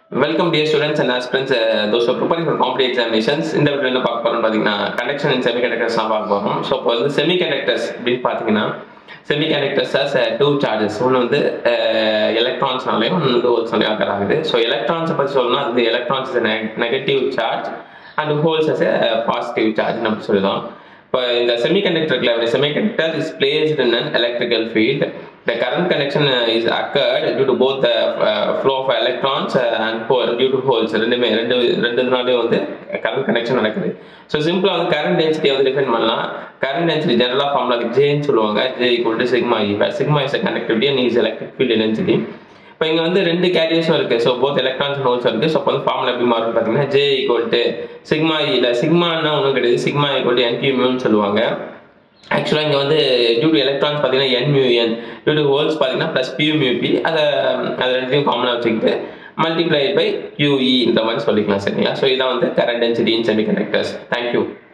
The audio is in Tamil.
welcome dear students and aspirants those preparing for competitive examinations இந்த வீடியோ என்ன பார்க்க போறோம்னு பார்த்தீங்கன்னா கண்டக்ஷன் இன் செமி கண்டக்டர்ஸ் தான் பார்க்க போகிறோம் ஸோ இப்போ வந்து செமி கண்டக்டர்ஸ் அப்படின்னு பார்த்தீங்கன்னா semi conductors as two charges ஒன்று வந்து எலக்ட்ரான்ஸ்னாலையும் ஒன்று வந்து ஹோல்ஸ்னாலையும் அக்கர் ஆகுது ஸோ எலக்ட்ரான்ஸை பற்றி சொல்லணும்னா அது electrons is negative charge and holes as positive charge நம்ம சொல்லுவோம் இப்போ இந்த semiconductor semiconductor is placed in an electrical field the current connection uh, is occurred due to both the uh, flow of electrons uh, and hole, due to holes ரெண்டுமே ரெண்டு ரெண்டு இதனாலையும் வந்து கரண்ட் கனெக்ஷன் நடக்குது ஸோ சிம்பிளாக வந்து கரண்ட் டென்சிட்டியை வந்து டிஃபைன் பண்ணலாம் கரண்ட் டென்சிட்டி ஜெனரலாக ஃபார்முலா ஜேன்னு சொல்லுவாங்க J equal to sigma E sigma is connectivity and is electric field density இப்போ இங்கே வந்து ரெண்டு கேரியர்ஸும் இருக்குது ஸோ போத் எலக்ட்ரான்ஸ் ஹோல்ஸ் இருக்குது ஸோ அப்போ வந்து ஃபார்முலா எப்படி மாறும் பார்த்தீங்கன்னா ஜே ஈக்குவல் டு சிக்மா இல்லை சிக்மான்னா ஒன்றும் கிடையாது சிக்மா ஈக்குவல் டு என்கியூ மியூன்னு சொல்லுவாங்க ஆக்சுவலாக இங்கே வந்து டியூ டு எலக்ட்ரான்ஸ் பார்த்தீங்கன்னா n mu n due to holes பார்த்தீங்கன்னா ப்ளஸ் பியூ மியூபி அதை அதை ரெண்டுத்தையும் காமனாக வச்சுக்கிட்டு மல்டிப்ளைட் பை கியூஇ இந்த மாதிரி சொல்லிக்கலாம் சரிங்களா ஸோ இதான் வந்து current density in semi conductors thank you